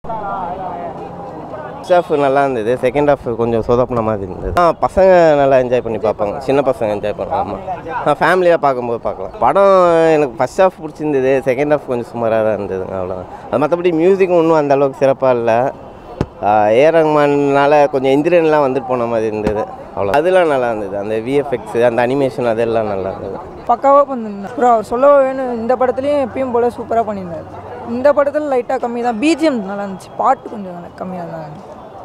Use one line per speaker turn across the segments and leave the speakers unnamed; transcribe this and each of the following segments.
First half நல்லா இருந்தது second half கொஞ்சம் சொதப்பின மாதிரி இருந்தது ஆ பசங்க நல்லா என்ஜாய் பண்ணி பார்ப்பாங்க சின்ன பசங்க என்ஜாய் பண்ணுவாங்க ஆமாம் ஃபேமிலியாக பார்க்கும்போது பார்க்கலாம் படம் எனக்கு ஃபர்ஸ்ட் ஹாஃப் பிடிச்சிருந்தது செகண்ட் ஹாஃப் கொஞ்சம் சுமாராக தான் இருந்ததுங்க அவ்வளோதான் அது மற்றபடி மியூசிக்கும் ஒன்றும் அந்த அளவுக்கு சிறப்பாக இல்லை ஏ ரஹ்மான்னால கொஞ்சம் இந்திரியன்லாம் வந்துட்டு போன மாதிரி இருந்தது அவ்வளோ அதெல்லாம் நல்லா இருந்தது அந்த விஎஃப்எக்ஸ் அந்த அனிமேஷன் அதெல்லாம் நல்லா இருந்தது
பக்காவாக பண்ணியிருந்தார் அப்புறம் அவர் சொல்ல வேணும் இந்த படத்துலையும் எப்பயும் போல் சூப்பராக பண்ணியிருந்தார் இந்த படத்தில் லைட்டாக கம்மி தான் பிஜிஎம் நல்லா இருந்துச்சு பாட்டு கொஞ்சம் கம்மியாக தான் இருந்துச்சு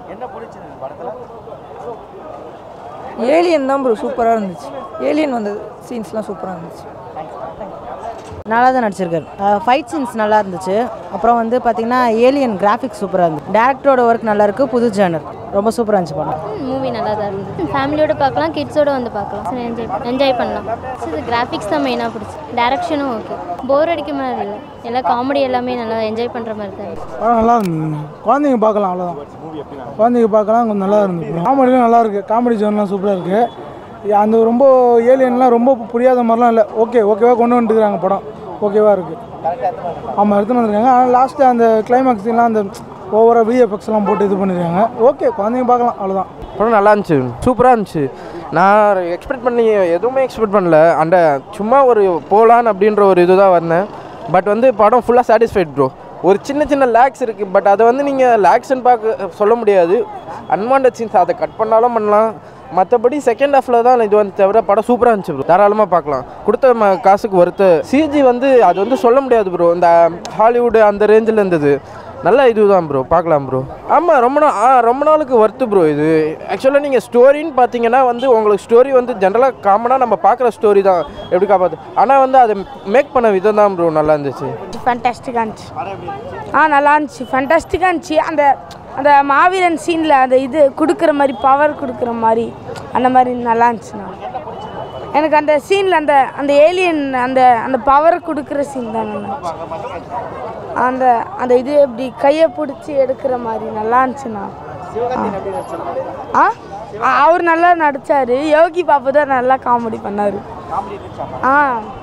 ஏலியன் தான் ப்ரோ சூப்பராக இருந்துச்சு ஏலியன் வந்தது சீன்ஸ்லாம் சூப்பராக இருந்துச்சு
நல்லா தான் நடிச்சிருக்காரு ஃபைட் சீன்ஸ் நல்லா இருந்துச்சு அப்புறம் வந்து பார்த்தீங்கன்னா ஏலியன் கிராஃபிக்ஸ் சூப்பராக இருந்துச்சு டேரக்டரோட ஒர்க் நல்லா இருக்கு புது ஜேனர் ரொம்ப சூப்பராக இருந்துச்சு படம்
மூவி நல்லா தான் இருந்தது ஃபேமிலியோட பார்க்கலாம் கிட்ஸோட வந்து பார்க்கலாம் சரி என்ஜாய் என்ஜாய் பண்ணலாம் சரி கிராஃபிக்ஸ் தான் மெயினாக பிடிச்சி டேரக்ஷனும் ஓகே போர் அடிக்க மாதிரி இல்லை எல்லாம் காமெடி எல்லாமே நல்லா என்ஜாய் பண்ணுற மாதிரி தான் இருக்கு.
படம் நல்லா இருந்தது குழந்தைங்க பார்க்கலாம் அவ்வளோதான் குழந்தைங்க பார்க்கலாம் கொஞ்சம் நல்லா இருந்தது காமெடிலாம் நல்லா இருக்குது காமெடி ஜோன்லாம் சூப்பராக இருக்குது அந்த ரொம்ப ஏலியன்லாம் ரொம்ப புரியாத மாதிரிலாம் இல்லை ஓகே ஓகேவா கொண்டு வந்துட்டுருக்காங்க படம் ஓகேவா இருக்குது ஆமாம் எடுத்துன்னு வந்திருக்காங்க ஆனால் லாஸ்ட்டு அந்த கிளைமேக்ஸ்லாம் அந்த ஓவராக விஎஃப்எக்ஸ்லாம் போட்டு இது பண்ணியிருக்காங்க ஓகே குழந்தைங்க பார்க்கலாம் அவ்வளோதான்
படம் நல்லா இருந்துச்சு சூப்பராக இருந்துச்சு நான் எக்ஸ்பெக்ட் பண்ணி எதுவுமே எக்ஸ்பெக்ட் பண்ணல அந்த சும்மா ஒரு போலான் அப்படின்ற ஒரு இதுதான் வந்தேன் பட் வந்து படம் ஃபுல்லாக சாட்டிஸ்ஃபைட் ப்ரோ ஒரு சின்ன சின்ன லேக்ஸ் இருக்குது பட் அதை வந்து நீங்கள் லேக்ஸ்ன்னு பார்க்க சொல்ல முடியாது அன்வான்ட் சீன்ஸ் அதை கட் பண்ணாலும் பண்ணலாம் மற்றபடி செகண்ட் ஹாஃபில் தான் இது வந்து தவிர படம் சூப்பராக இருந்துச்சு ப்ரோ தாராளமாக பார்க்கலாம் கொடுத்த ம காசுக்கு ஒருத்த சிஜி வந்து அது வந்து சொல்ல முடியாது ப்ரோ இந்த ஹாலிவுட் அந்த ரேஞ்சில் இருந்தது நல்ல இதுதான் ப்ரோ பார்க்கலாம் ப்ரோ ஆமாம் ரொம்ப நாள் ஆ ரொம்ப நாளுக்கு ஒர்த்து ப்ரோ இது ஆக்சுவலாக நீங்கள் ஸ்டோரின்னு பார்த்தீங்கன்னா வந்து உங்களுக்கு ஸ்டோரி வந்து ஜென்ரலாக காமனாக நம்ம பார்க்குற ஸ்டோரி தான் எப்படி காப்பாற்று ஆனால் வந்து அதை மேக் பண்ண விதம் தான் ப்ரோ நல்லா இருந்துச்சு
ஃபேண்டாஸ்டிக்காக இருந்துச்சு ஆ நல்லா இருந்துச்சு ஃபேண்டாஸ்டிக்காக இருந்துச்சு அந்த அந்த மாவீரன் சீனில் அந்த இது கொடுக்குற மாதிரி பவர் கொடுக்குற மாதிரி அந்த மாதிரி நல்லா இருந்துச்சுண்ணா எனக்கு அந்த சீனில் அந்த அந்த ஏலியன் அந்த அந்த பவர் கொடுக்குற சீன் தான் நல்லா இருந்துச்சு அந்த அந்த இது எப்படி கையை பிடிச்சி எடுக்கிற மாதிரி நல்லா இருந்துச்சுண்ணா ஆ ஆ, அவர் நல்லா நடிச்சாரு யோகி பாபு தான் நல்லா காமெடி பண்ணாரு ஆ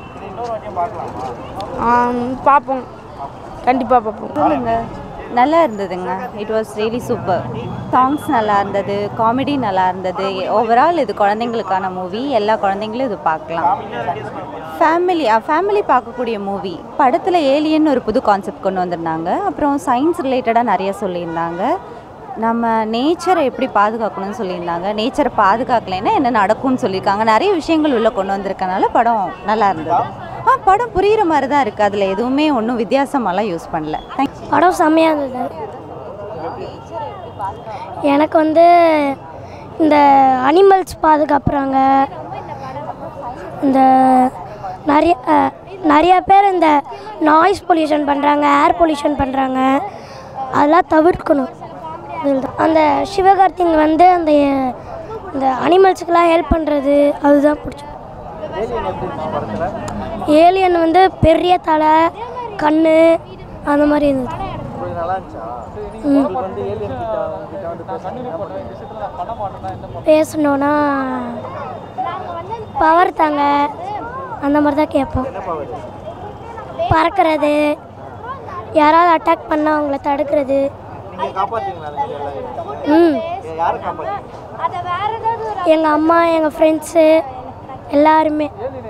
ஆ பார்ப்போம் கண்டிப்பாக பார்ப்போம்
நல்லா இருந்ததுங்க it was really super songs நல்லா இருந்தது காமெடி நல்லா இருந்தது ஓவரால் இது குழந்தைங்களுக்கான மூவி எல்லா குழந்தைங்களும் இது பார்க்கலாம் ஃபேமிலி ஃபேமிலி பார்க்கக்கூடிய மூவி படத்தில் ஏலியன் ஒரு புது கான்செப்ட் கொண்டு வந்திருந்தாங்க அப்புறம் சயின்ஸ் ரிலேட்டடாக நிறைய சொல்லியிருந்தாங்க நம்ம நேச்சரை எப்படி பாதுகாக்கணும்னு சொல்லியிருந்தாங்க நேச்சரை பாதுகாக்கலைன்னா என்ன நடக்கும்னு சொல்லியிருக்காங்க நிறைய விஷயங்கள் உள்ளே கொண்டு வந்திருக்கனால படம் நல்லா இருந்தது ஆ படம் புரிகிற மாதிரி தான் இருக்குது அதில் எதுவுமே ஒன்றும் வித்தியாசமாலாம் யூஸ் பண்ணல தேங்க்ஸ்
படம் செம்மையாக இருந்தது எனக்கு வந்து இந்த அனிமல்ஸ் பாதுகாப்புறாங்க இந்த நிறைய அஹ், நிறைய பேர் இந்த நாய்ஸ் பொல்யூஷன் பண்ணுறாங்க ஏர் பொல்யூஷன் பண்ணுறாங்க அதெல்லாம் தவிர்க்கணும் இதுதான். அந்த சிவகார்த்திக் வந்து அந்த இந்த அனிமல்ஸுக்கெல்லாம் ஹெல்ப் பண்ணுறது அதுதான் பிடிச்சது ஏலியன் வந்து பெரிய தலை கண் அந்த மாதிரி இருந்தது ம். பேசணுன்னா பவர் தாங்க அந்த மாதிரி தான் கேட்போம் பறக்கிறது யாராவது அட்டாக் பண்ணால் அவங்கள தடுக்கிறது ம் எங்கள் அம்மா எங்கள் ஃப்ரெண்ட்ஸு எல்லாருமே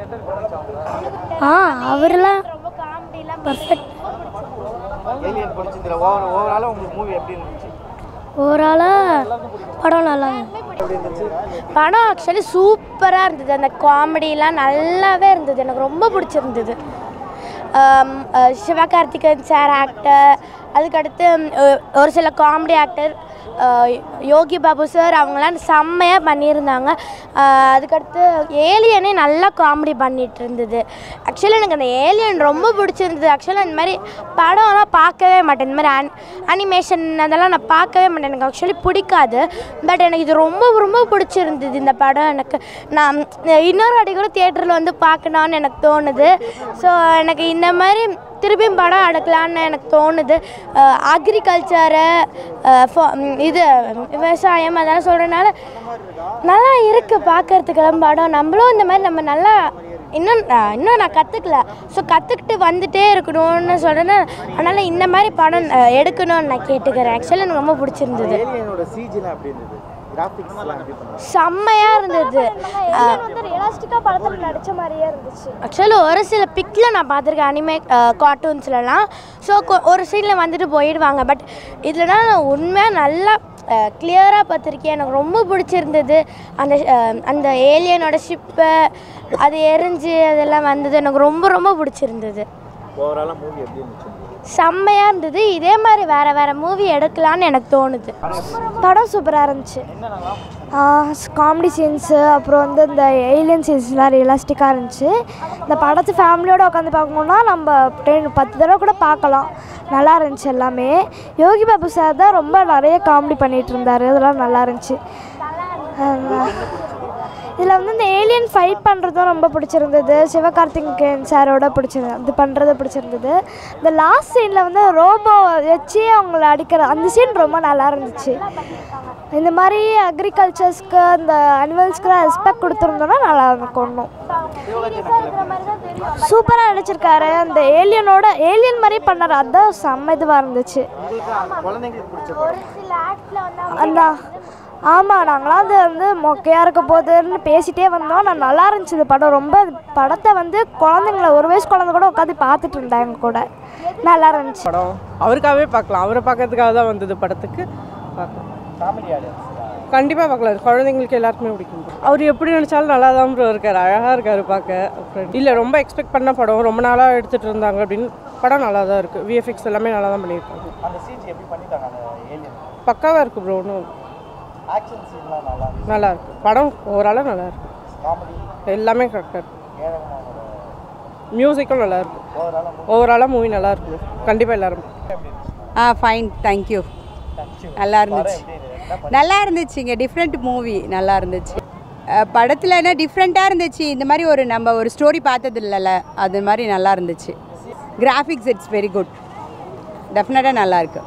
ஆ அவரெல்லாம் பர்ஃபெக்ட் ஓவராலாக படம் நல்லா இருந்துச்சு.
படம் ஆக்சுவலி சூப்பராக இருந்தது அந்த காமெடிலாம் நல்லாவே இருந்தது எனக்கு ரொம்ப பிடிச்சிருந்தது ஆம், அஹ் சிவகார்த்திகேயன் சார் ஆக்டர் அதுக்கடுத்து ம், ஒ- ஒரு சில comedy actor Yogi Babu sir அவங்களாம் செம்மையாக பண்ணியிருந்தாங்க அஹ் அதுக்கடுத்து ஏலியனே நல்லா காமெடி பண்ணிட்டு இருந்தது ஆக்சுவலி எனக்கு அந்த ஏலியன் ரொம்ப பிடிச்சிருந்தது ஆக்சுவலாக இந்த மாதிரி படம்லாம் பார்க்கவே மாட்டேன் இந்த மாதிரி அன் அனிமேஷன் அதெல்லாம் நான் பார்க்கவே மாட்டேன் எனக்கு ஆக்சுவலி பிடிக்காது பட் எனக்கு இது ரொம்ப ரொம்ப பிடிச்சிருந்தது இந்த படம் எனக்கு நான் இன்னொரு வாட்டி கூட தியேட்டரில் வந்து பார்க்கணும்னு எனக்கு தோணுது ஸோ எனக்கு இந்த மாதிரி திருப்பியும் படம் எடுக்கலான்னு எனக்கு தோணுது அக்ரிகல்ச்சரு இது விவசாயம் அதெல்லாம் சொல்கிறனால நல்லா இருக்குது பார்க்கறதுக்கெல்லாம் படம் நம்மளும் இந்த மாதிரி நம்ம நல்லா இன்னும் நான் இன்னும் நான் கற்றுக்கல ஸோ கற்றுக்கிட்டு வந்துட்டே இருக்கணும்னு சொல்கிறேன்னு அதனால் இந்த மாதிரி படம் அஹ், எடுக்கணும்னு நான் கேட்டுக்கிறேன் ஆக்சுவலி எனக்கு ரொம்ப பிடிச்சிருந்தது
ஏலியனோட சிஜிலாம் எப்படி இருந்தது கிராஃபிக்ஸ்லாம் எப்படி பண்ணாங்க
செம்மையாக இருந்தது
வந்து ரியலிஸ்டிக்காக படத்தில் நடித்த மாதிரியே இருந்துச்சு
ஆக்சுவலி ஒரு சில பிக்கில் நான் பார்த்துருக்கேன் அனிமே கார்ட்டூன்ஸ்லலாம் ஸோ ஒரு சீனில் வந்துட்டு போயிடுவாங்க பட் இதில் நான் உண்மையாக நல்லா கிளியராக பார்த்துருக்கேன் எனக்கு ரொம்ப பிடிச்சிருந்தது அந்த அஹ், அந்த ஏலியனோட ஷிப்பை அது எரிஞ்சு அதெல்லாம் வந்தது எனக்கு ரொம்ப ரொம்ப பிடிச்சிருந்தது
ஓவராலாக மூவி எப்படி இருந்துச்சு
செம்மையாக இருந்தது இதே மாதிரி வேறு வேறு மூவி எடுக்கலான்னு எனக்கு தோணுது
படம் சூப்பராக இருந்துச்சு காமெடி சீன்ஸு அப்புறம் வந்து இந்த ஏலியன் சீன்ஸ்லாம் ரியலிஸ்டிக்காக இருந்துச்சு இந்த படத்தை ஃபேமிலியோடு உட்காந்து பார்க்கணுன்னா நம்ம டென் பத்து தடவை கூட பார்க்கலாம் நல்லா இருந்துச்சு எல்லாமே யோகி பாபு சார் தான் ரொம்ப நிறைய காமெடி பண்ணிகிட்டு இருந்தார் அதெல்லாம் நல்லா இருந்துச்சு இதில் வந்து இந்த ஏலியன் ஃபைட் பண்ணுறதும் ரொம்ப பிடிச்சிருந்தது சிவகார்த்திகேயன் சாரோட பிடிச்சிருந்தது அது பண்ணுறது பிடிச்சிருந்தது இந்த லாஸ்ட் சீனில் வந்து ரோபோ வச்சு அவங்கள அடிக்கிற அந்த சீன் ரொம்ப நல்லா இருந்துச்சு இந்த மாதிரி அக்ரிகல்ச்சர்ஸ்க்கு அந்த அனிமல்ஸ்க்குலாம் ரெஸ்பெக்ட் கொடுத்துருந்தோன்னா நல்லா இருக்கும் இன்னும் சூப்பராக நடிச்சிருக்காரு அந்த ஏலியனோட ஏலியன் மாதிரி பண்ணார் அதுதான் செம்ம இதுவாக இருந்துச்சு
குழந்தைங்களுக்கு பிடிச்ச படம்
அந்த ஆமாம் நாங்களாம் அது வந்து மொக்கையாக இருக்க போகுதுன்னு பேசிட்டே வந்தோம் நான் நல்லா இருந்துச்சு இந்த படம் ரொம்ப படத்தை வந்து குழந்தைங்கள ஒரு வயசு குழந்தை கூட உட்காந்து பார்த்துட்டு இருந்தா எங்க கூட நல்லா இருந்துச்சு
படம் அவருக்காகவே பார்க்கலாம் அவரை பார்க்கறதுக்காக தான் வந்தது படத்துக்கு பார்க்கலாம்
ஃபேமிலி ஆடியன்ஸ்
கண்டிப்பாக பார்க்கலாம் குழந்தைங்களுக்கு எல்லாருக்குமே பிடிக்கும் அவர் எப்படி நினச்சாலும் நல்லா தான் ப்ரோ இருக்கார் அழகாக இருக்கார் பார்க்க அப்புறம் இல்லை ரொம்ப எக்ஸ்பெக்ட் பண்ண படம் ரொம்ப நாளாக எடுத்துகிட்டு இருந்தாங்க அப்படின்னு படம் நல்லா தான் இருக்குது விஎஃப்எக்ஸ் எல்லாமே நல்லா தான் பண்ணியிருக்காங்க
அந்த சிஜி எப்படி பண்ணிட்டாங்க அந்த ஏலியன்
பக்காவாக இருக்குது ப்ரோ ஒன்றும்
ஆக்ஷன் சீன்லாம் நல்லா இருந்துச்சு
நல்லா இருக்கு படம் ஓவராலாக நல்லா இருக்கு
காமெடி
எல்லாமே கரெக்டாக இருக்கு
ஏழகமானோட
மியூசிக்கும் நல்லா இருக்கு
ஓவராலாக
ஓவராலாக மூவி நல்லா இருக்கு கண்டிப்பாக எல்லாரும்
ஆ ஃபைன் தேங்க்யூ நல்லா இருந்துச்சு நல்லா இருந்துச்சுங்க டிஃப்ரெண்ட் மூவி நல்லா இருந்துச்சு படத்தில் என்ன டிஃப்ரெண்ட்டாக இருந்துச்சு இந்த மாதிரி ஒரு நம்ம ஒரு ஸ்டோரி பார்த்தது இல்லைல்ல அது மாதிரி நல்லா இருந்துச்சு கிராஃபிக்ஸ் இட்ஸ் வெரி குட் டெஃபினட்டாக நல்லா இருக்கு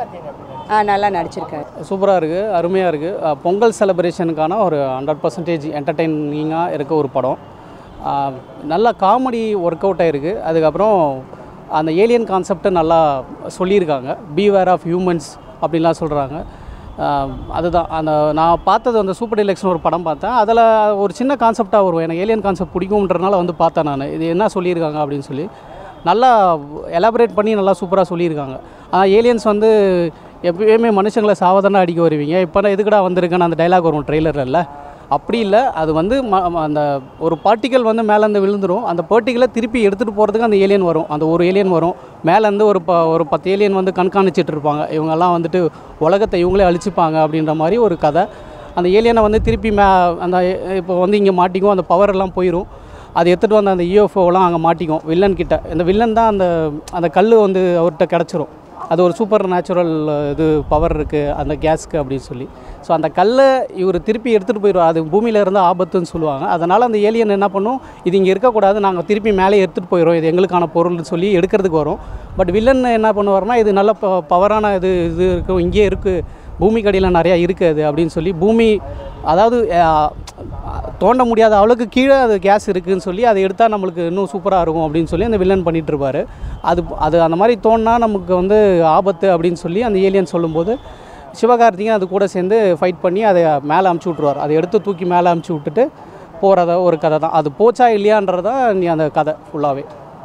ஆ நல்லா நடிச்சிருக்காரு
சூப்பராக இருக்குது அருமையாக இருக்குது பொங்கல் செலிப்ரேஷனுக்கான ஒரு ஹண்ட்ரட் பர்சன்டேஜ் என்டர்டெய்னிங்காக இருக்க ஒரு படம் அஹ், நல்ல காமெடி ஒர்க் அவுட் ஆகிருக்கு அதுக்கப்புறம் அந்த ஏலியன் கான்செப்டை நல்லா சொல்லியிருக்காங்க பீவேர் ஆஃப் ஹியூமன்ஸ் அப்படின்லாம் சொல்கிறாங்க அதுதான் அந்த நான் பார்த்தது அந்த சூப்பர் டிலக்ஸ்னு ஒரு படம் பார்த்தேன் அதில் ஒரு சின்ன கான்செப்டாக வரும் எனக்கு ஏலியன் கான்செப்ட் பிடிக்கும்ன்றனால வந்து பார்த்தேன் நான் இது என்ன சொல்லியிருக்காங்க அப்படின்னு சொல்லி நல்லா எலாபரேட் பண்ணி நல்லா சூப்பராக சொல்லியிருக்காங்க ஆனால் ஏலியன்ஸ் வந்து எப்பயுமே மனுஷங்களை சாவதானே அடிக்க வருவீங்க இப்போ எதுக்குடா வந்திருக்கேன்னு அந்த டைலாக் வரும் ட்ரெய்லரில் அப்படி இல்லை அது வந்து ம ம- அந்த ஒரு பார்ட்டிக்கல் வந்து மேலேருந்து விழுந்துரும் அந்த பார்ட்டிக்கலை திருப்பி எடுத்துகிட்டு போகிறதுக்கு அந்த ஏலியன் வரும் அந்த ஒரு ஏலியன் வரும் மேலேருந்து ஒரு ப ஒரு பத்து ஏலியன் வந்து கண்காணிச்சிட்டு இருப்பாங்க இவங்கெல்லாம் வந்துட்டு உலகத்தை இவங்களே அழிச்சிப்பாங்க அப்படின்ற மாதிரி ஒரு கதை அந்த ஏலியனை வந்து திருப்பி மே அந்த இப்போ வந்து இங்கே மாட்டிக்கும் அந்த பவர் எல்லாம் போயிடும் அது எடுத்துகிட்டு வந்து அந்த யூஎஃப்ஓலாம் அங்கே மாட்டிக்கும் வில்லன் கிட்ட இந்த வில்லன் தான் அந்த அந்த கல் வந்து அவர்கிட்ட கிடச்சிரும் அது ஒரு சூப்பர் நேச்சுரல் இது பவர் இருக்குது அந்த கேஸ்க்கு அப்படின்னு சொல்லி ஸோ அந்த கல்லை இவர் திருப்பி எடுத்துகிட்டு போயிடுவார் அது பூமியில் இருந்து ஆபத்துன்னு சொல்லுவாங்க அதனால் அந்த ஏலியன் என்ன பண்ணும் இது இங்கே இருக்கக்கூடாது நாங்கள் திருப்பி மேலே எடுத்துகிட்டு போயிடும் இது எங்களுக்கான பொருள்னு சொல்லி எடுக்கிறதுக்கு வரும் பட் வில்லன் என்ன பண்ணுவார்னா இது நல்ல ப பவரான இது இது இருக்கும் இங்கேயே இருக்குது பூமிக்கு அடியில் நிறையா இருக்குது அது அப்படின்னு சொல்லி பூமி அதாவது அஹ், தோண்ட முடியாத அளவுக்கு கீழே அது கேஸ் இருக்குதுன்னு சொல்லி அதை எடுத்தால் நம்மளுக்கு இன்னும் சூப்பராக இருக்கும் அப்படின்னு சொல்லி அந்த வில்லன் பண்ணிட்டு இருப்பாரு அது அது அந்த மாதிரி தோண்டினா நமக்கு வந்து ஆபத்து அப்படின்னு சொல்லி அந்த ஏலியன் சொல்லும்போது சிவகார்த்திகேயன் அது கூட சேர்ந்து ஃபைட் பண்ணி அதை மேலே அமுச்சு விட்ருவார் அதை எடுத்து தூக்கி மேலே அமுச்சு விட்டுட்டு போகிறத ஒரு கதை தான் அது போச்சா இல்லையான்றது தான் நீ அந்த கதை ஃபுல்லாகவே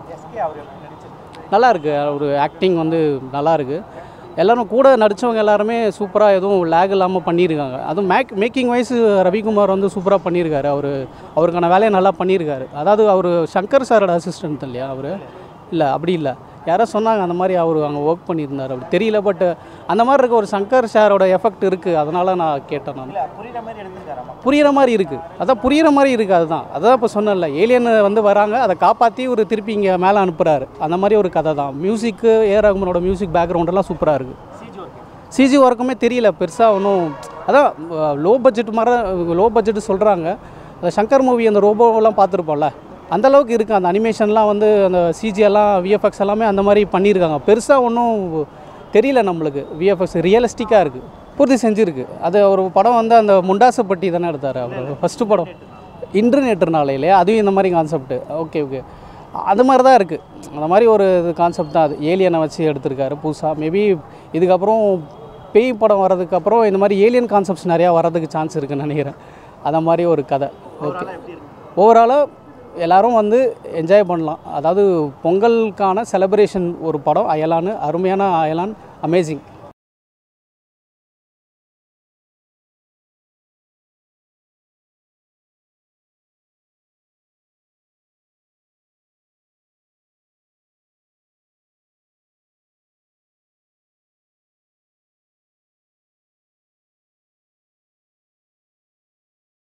நல்லா இருக்கு ஒரு ஆக்டிங் வந்து நல்லா இருக்கு எல்லாரும் கூட நடித்தவங்க எல்லாருமே சூப்பராக எதுவும் லேக் இல்லாமல் பண்ணியிருக்காங்க அதுவும் மேக் மேக்கிங் வைஸ் ரவிக்குமார் வந்து சூப்பராக பண்ணியிருக்காரு அவர் அவருக்கான வேலையை நல்லா பண்ணியிருக்காரு அதாவது அவர் சங்கர் சாரோட அசிஸ்டன்ட் இல்லையா அவர் இல்லை அப்படி இல்லை யாரோ சொன்னாங்க அந்த மாதிரி அவர் அங்கே ஒர்க் பண்ணியிருந்தார் அப்படி தெரியல பட் அந்த மாதிரி இருக்க ஒரு சங்கர் சாரோட எஃபெக்ட் இருக்குது அதனால் நான் கேட்டேன் நான்
புரியுற மாதிரி எடுத்துருக்காராமா
புரியிற மாதிரி இருக்குது அதான் புரியிற மாதிரி இருக்குது அதுதான் அதான் இப்போ சொன்னேன்ல ஏலியன் வந்து வராங்க அதை காப்பாற்றி ஒரு திருப்பி இங்கே மேலே அனுப்புகிறாரு அந்த மாதிரி ஒரு கதை தான் மியூசிக்கு ஏ ரகுமனோட மியூசிக் பேக்ரவுண்டெல்லாம் சூப்பராக இருக்குது சிஜி ஒர்க்குமே தெரியல பெருசாக ஒன்றும் அதான் லோ பட்ஜெட் மாதிரி லோ பட்ஜெட் சொல்கிறாங்க அந்த சங்கர் மூவி அந்த ரோபோவெல்லாம் பார்த்துருப்போம்ல அந்த அளவுக்கு இருக்குது அந்த அனிமேஷன்லாம் வந்து அந்த சிஜி எல்லாம் விஎஃப்எக்ஸ் எல்லாமே அந்த மாதிரி பண்ணியிருக்காங்க பெருசாக ஒன்றும் தெரியல நம்மளுக்கு விஎஃப்எக்ஸ் ரியலிஸ்டிக்காக இருக்குது பூர்த்தி செஞ்சுருக்கு அது ஒரு படம் வந்து அந்த முண்டாசுப்பட்டி தானே எடுத்தார் அவர் ஃபஸ்ட்டு படம் இன்று நேற்று நாளையிலே அதுவும் இந்த மாதிரி கான்செப்ட் ஓகே ஓகே அது மாதிரி தான் இருக்குது அந்த மாதிரி ஒரு கான்செப்ட் தான் அது ஏலியனை வச்சு எடுத்திருக்காரு புதுசாக மேபி இதுக்கப்புறம் பேய் படம் வர்றதுக்கப்புறம் இந்த மாதிரி ஏலியன் கான்செப்ட்ஸ் நிறையா வர்றதுக்கு சான்ஸ் இருக்குன்னு நினைக்கிறேன் அந்த மாதிரி ஒரு கதை ஓகே ஓவராலாக எல்லாரும் வந்து என்ஜாய் பண்ணலாம் அதாவது பொங்கலுக்கான செலிப்ரேஷன் ஒரு படம் அயலான்னு அருமையான அயலான் அமேசிங்